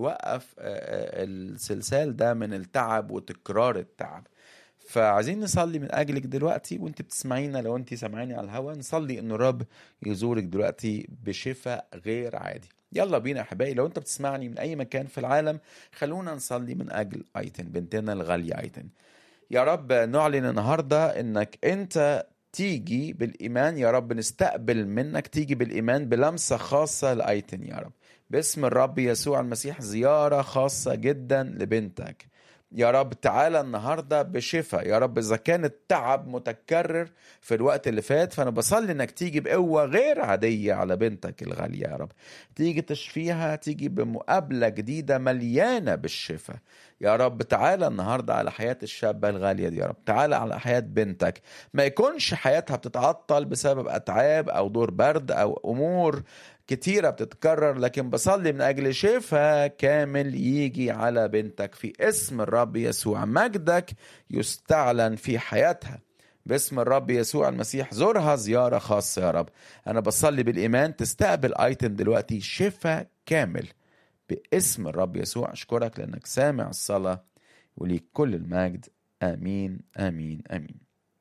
يوقف آه، آه، السلسال ده من التعب وتكرار التعب فعايزين نصلي من اجلك دلوقتي وانت بتسمعينا لو انت سامعيني على الهوا نصلي ان الرب يزورك دلوقتي بشفاء غير عادي يلا بينا يا احبائي لو انت بتسمعني من اي مكان في العالم خلونا نصلي من اجل ايتن بنتنا الغاليه ايتن يا رب نعلن النهارده انك انت تيجي بالايمان يا رب نستقبل منك تيجي بالايمان بلمسه خاصه لايتن يا رب باسم الرب يسوع المسيح زياره خاصه جدا لبنتك يا رب تعالى النهارده بشفاء يا رب اذا كان التعب متكرر في الوقت اللي فات فانا بصلي انك تيجي بقوه غير عاديه على بنتك الغاليه يا رب تيجي تشفيها تيجي بمقابله جديده مليانه بالشفاء يا رب تعالى النهارده على حياه الشابه الغاليه دي يا رب تعالى على حياه بنتك ما يكونش حياتها بتتعطل بسبب اتعاب او دور برد او امور كتيرة بتتكرر لكن بصلي من أجل شفاء كامل يجي على بنتك في اسم الرب يسوع مجدك يستعلن في حياتها باسم الرب يسوع المسيح زورها زيارة خاصة يا رب أنا بصلي بالإيمان تستقبل آيتن دلوقتي شفاء كامل باسم الرب يسوع أشكرك لأنك سامع الصلاة وليك كل المجد آمين آمين آمين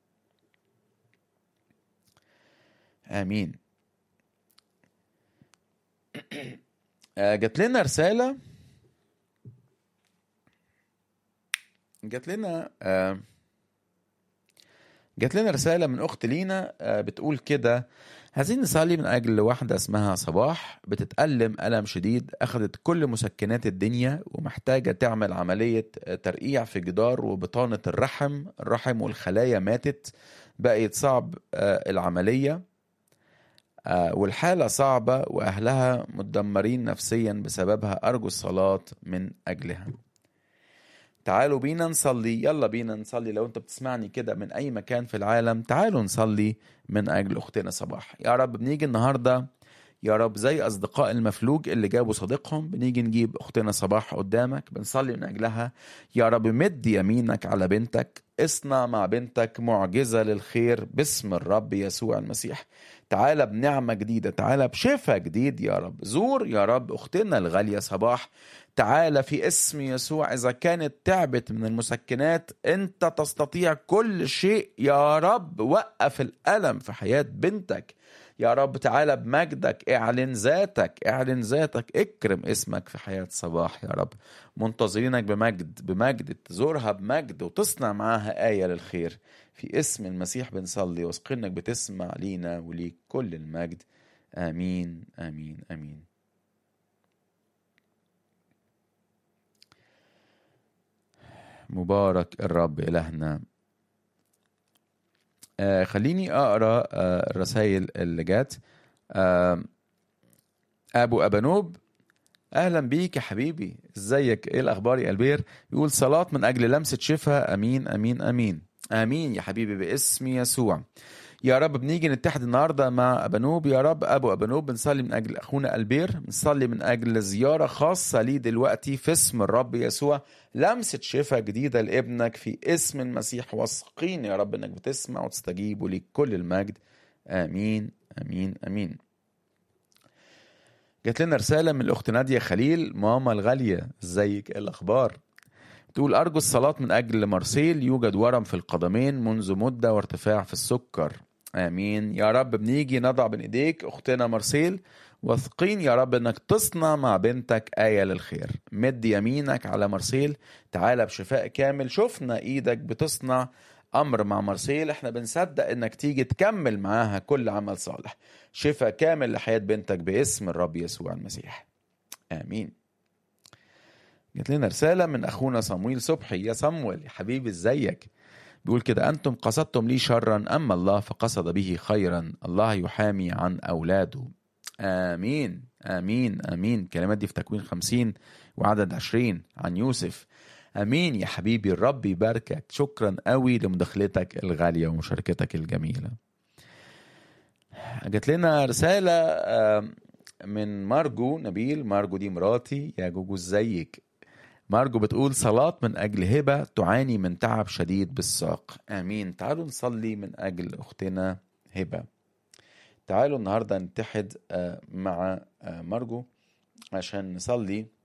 آمين آه، جات لنا رسالة جات لنا آه، جات لنا رسالة من أخت لينا آه، بتقول كده عايزين نصلي من أجل واحدة اسمها صباح بتتألم ألم شديد أخذت كل مسكنات الدنيا ومحتاجة تعمل عملية ترقيع في جدار وبطانة الرحم الرحم والخلايا ماتت بقت صعب آه، العملية آه، والحالة صعبة وأهلها متدمرين نفسيا بسببها أرجو الصلاة من أجلها تعالوا بينا نصلي يلا بينا نصلي لو انت بتسمعني كده من أي مكان في العالم تعالوا نصلي من أجل أختنا صباح يا رب بنيجي النهاردة يا رب زي أصدقاء المفلوج اللي جابوا صديقهم بنيجي نجيب أختنا صباح قدامك بنصلي من أجلها يا رب مد يمينك على بنتك اصنع مع بنتك معجزة للخير باسم الرب يسوع المسيح تعالى بنعمة جديدة تعالى بشفاء جديد يا رب زور يا رب أختنا الغالية صباح تعالى في اسم يسوع إذا كانت تعبت من المسكنات أنت تستطيع كل شيء يا رب وقف الألم في حياة بنتك يا رب تعالى بمجدك اعلن ذاتك اعلن ذاتك اكرم اسمك في حياة صباح يا رب منتظرينك بمجد بمجد تزورها بمجد وتصنع معاها آية للخير في اسم المسيح بنصلي واثقين انك بتسمع لينا وليك كل المجد امين امين امين مبارك الرب الهنا آه خليني اقرا آه الرسائل اللي جات آه ابو ابانوب اهلا بيك يا حبيبي ازيك ايه الاخبار يا البير يقول صلاه من اجل لمسه شفاء امين امين امين امين يا حبيبي باسم يسوع يا رب بنيجي نتحد النهارده مع ابانوب يا رب ابو ابانوب بنصلي من اجل اخونا البير بنصلي من اجل زياره خاصه ليه دلوقتي في اسم الرب يسوع لمسه شفاء جديده لابنك في اسم المسيح واثقين يا رب انك بتسمع وتستجيب وليك كل المجد امين امين امين جات لنا رسالة من الأخت نادية خليل ماما الغالية ازيك ايه الأخبار تقول أرجو الصلاة من أجل مارسيل يوجد ورم في القدمين منذ مدة وارتفاع في السكر آمين يا رب بنيجي نضع بين إيديك أختنا مارسيل واثقين يا رب انك تصنع مع بنتك آية للخير مد يمينك على مارسيل تعالى بشفاء كامل شفنا ايدك بتصنع امر مع مارسيل احنا بنصدق انك تيجي تكمل معاها كل عمل صالح شفاء كامل لحياة بنتك باسم الرب يسوع المسيح امين جات لنا رسالة من أخونا صمويل صبحي يا صمويل يا حبيبي ازيك بيقول كده أنتم قصدتم لي شرا أما الله فقصد به خيرا الله يحامي عن أولاده آمين آمين آمين كلمات دي في تكوين خمسين وعدد عشرين عن يوسف امين يا حبيبي الرب يباركك شكرا قوي لمداخلتك الغاليه ومشاركتك الجميله جات لنا رساله آه، من مارجو نبيل مارجو دي مراتي يا جوجو ازيك مارجو بتقول صلاة من أجل هبة تعاني من تعب شديد بالساق آمين تعالوا نصلي من أجل أختنا هبة تعالوا النهاردة نتحد آه، مع آه، مارجو عشان نصلي